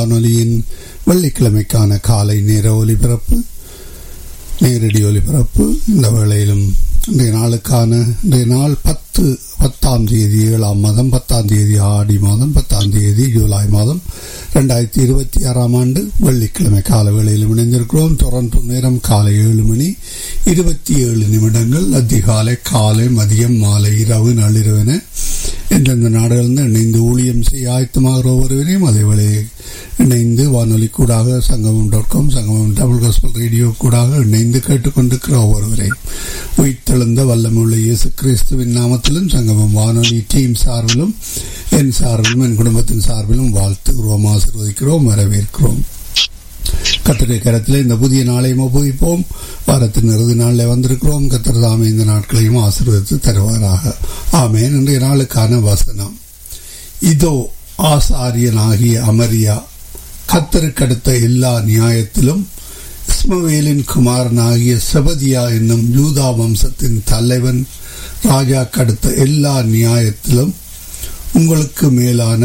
வானொலியின் வெள்ளிக்கிழமைக்கான காலை நேர ஒலிபரப்பு நேரடி ஒலிபரப்பு இந்த வேளையிலும் இன்றைய நாளுக்கான இன்றைய நாள் பத்து பத்தாம் தேதி ஏழாம் மாதம் பத்தாம் தேதி ஆடி மாதம் பத்தாம் தேதி ஜூலை மாதம் ரெண்டாயிரத்தி இருபத்தி ஆறாம் ஆண்டு வெள்ளிக்கிழமை கால வேளையில் இணைந்திருக்கிறோம் டொரண்டோ நேரம் காலை ஏழு மணி இருபத்தி ஏழு நிமிடங்கள் அதிகாலை காலை மதியம் மாலை இரவு நள்ளிரவென எந்தெந்த நாடுகளிலிருந்து இணைந்து ஊழியம் செய்ய ஆயத்தமாகிற ஒருவரையும் அதேவேளை இணைந்து வானொலி கூடாக Sangamam dot com Sangamam double gospel radio கூடாக இணைந்து கேட்டுக்கொண்டிருக்கிற ஒவ்வொருவரையும் உயிர்த்தெழுந்த வல்லமுள்ள இயேசு கிறிஸ்துவின் நாமத்திலும் சங்கமம் வானொலி டீம் சார்பிலும் என் சார்பிலும் என் குடும்பத்தின் சார்பிலும் வாழ்த்துகிறோம் ஆசிர்வதிக்கிறோம் வரவேற்கிறோம் கத்தருடைய கரத்தில் இந்த புதிய நாளையும் உபயோகிப்போம் வாரத்தின் இறுதி நாளில் வந்திருக்கிறோம் கத்தர் தாமே இந்த நாட்களையும் ஆசீர்வதித்து தருவாராக ஆமேன் இன்றைய நாளுக்கான வசனம் இதோ ஆசாரியனாகிய அமரியா கத்தருக்கடுத்த எல்லா நியாயத்திலும் இஸ்மவேலின் குமாரனாகிய செபதியா என்னும் யூதா வம்சத்தின் தலைவன் ராஜா கடுத்த எல்லா நியாயத்திலும் உங்களுக்கு மேலான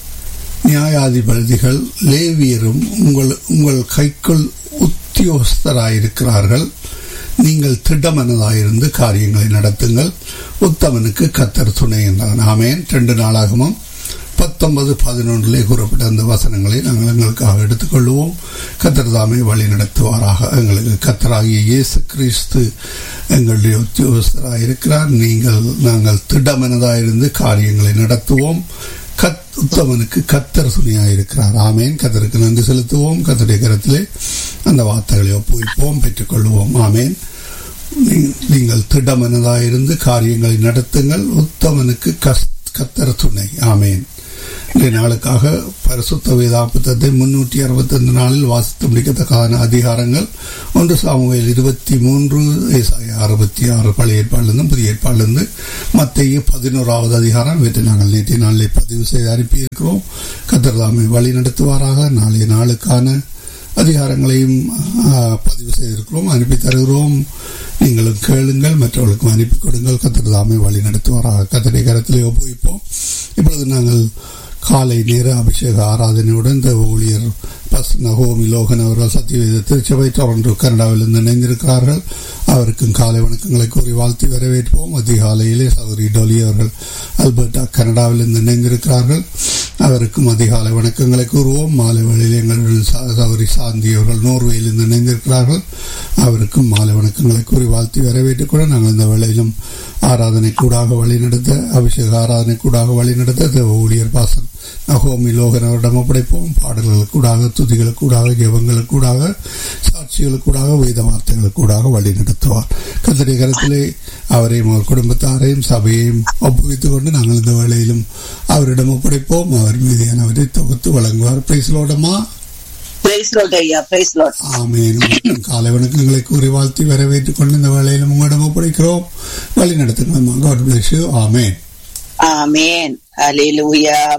நியாயாதிபதிகள் லேவியரும் உங்கள் உங்கள் கைக்குள் உத்தியோகஸ்தராயிருக்கிறார்கள் நீங்கள் திட்டமனதாயிருந்து காரியங்களை நடத்துங்கள் உத்தமனுக்கு கத்தர் துணை என்றான் ஆமேன் ரெண்டு நாளாகமும் பத்தொன்பது பதினொன்றிலே கூறப்பட்ட அந்த வசனங்களை நாங்கள் எங்களுக்காக எடுத்துக்கொள்வோம் கத்தர் தாமே வழி நடத்துவாராக எங்களுக்கு கத்தராகிய இயேசு கிறிஸ்து எங்களுடைய உத்தியோகஸ்தராக இருக்கிறார் நீங்கள் நாங்கள் திடமனதாயிருந்து காரியங்களை நடத்துவோம் கத் உத்தமனுக்கு கத்தர் துணியாயிருக்கிறார் ஆமேன் கத்தருக்கு நன்றி செலுத்துவோம் கத்தருடைய கரத்திலே அந்த வார்த்தைகளை ஒப்புவிப்போம் பெற்றுக்கொள்வோம் ஆமேன் நீங்கள் திடமனதாயிருந்து காரியங்களை நடத்துங்கள் உத்தமனுக்கு கத்தர் துணை ஆமேன் இன்றைய நாளுக்காக பரிசுத்த வேதாபத்தத்தை முன்னூற்றி அறுபத்தைந்து நாளில் வாசித்து முடிக்கத்தக்கான அதிகாரங்கள் ஒன்று சாமுவேல் இருபத்தி மூன்று அறுபத்தி ஆறு பழைய ஏற்பாடிலிருந்து புதிய ஏற்பாடிலிருந்து மத்திய பதினோராவது அதிகாரம் இவற்றை நாங்கள் நேற்றைய நாளில் பதிவு செய்து அனுப்பியிருக்கிறோம் கத்தர்தாமை வழி நடத்துவாராக நாளைய நாளுக்கான அதிகாரங்களையும் பதிவு செய்திருக்கிறோம் அனுப்பி தருகிறோம் நீங்களும் கேளுங்கள் மற்றவர்களுக்கும் அனுப்பி கொடுங்கள் கத்தர் தாமே வழி நடத்துவாராக கத்தரை கரத்திலே ஒப்புவிப்போம் இப்பொழுது நாங்கள் காலை நேர அபிஷேக ஆராதனையுடன் இந்த ஊழியர் பஸ் நகோமி லோகன் அவர்கள் சத்தியவேத திருச்சபை டொரண்டோ கனடாவிலிருந்து இணைந்திருக்கிறார்கள் அவருக்கும் காலை வணக்கங்களை கூறி வாழ்த்தி வரவேற்போம் அதிகாலையிலே சௌரி டொலி அவர்கள் அல்பர்டா கனடாவிலிருந்து இணைந்திருக்கிறார்கள் அவருக்கும் அதிகாலை வணக்கங்களை கூறுவோம் மாலை வேளையில் எங்கள் சௌரி சாந்தி அவர்கள் நோர்வேயிலிருந்து இணைந்திருக்கிறார்கள் அவருக்கும் மாலை வணக்கங்களை கூறி வாழ்த்தி வரவேற்றுக் கூட நாங்கள் இந்த வேளையிலும் ஆராதனை கூடாக வழிநடத்த அபிஷேக ஆராதனை கூடாக வழிநடத்த ஊழியர் பாசன் நகோமி லோகன் அவரிடம் ஒப்படைப்போம் பாடல்களுக்கூடாக துதிகளுக்கூடாக ஜெபங்களுக்கூடாக சாட்சிகளுக்கூடாக வேத வார்த்தைகளுக்கூடாக வழி நடத்துவார் கத்தடைய கரத்திலே அவரையும் அவர் குடும்பத்தாரையும் சபையையும் ஒப்புவித்துக் கொண்டு நாங்கள் இந்த வேளையிலும் அவரிடம் ஒப்படைப்போம் அவர் மீதியானவரை தொகுத்து வழங்குவார் பிரைஸ்லோடமா காலை வணக்கங்களை கூறி வாழ்த்தி வரவேற்றுக் கொண்டு இந்த வேளையிலும் உங்களிடம் ஒப்படைக்கிறோம் வழி நடத்துங்களா God bless you amen amen hallelujah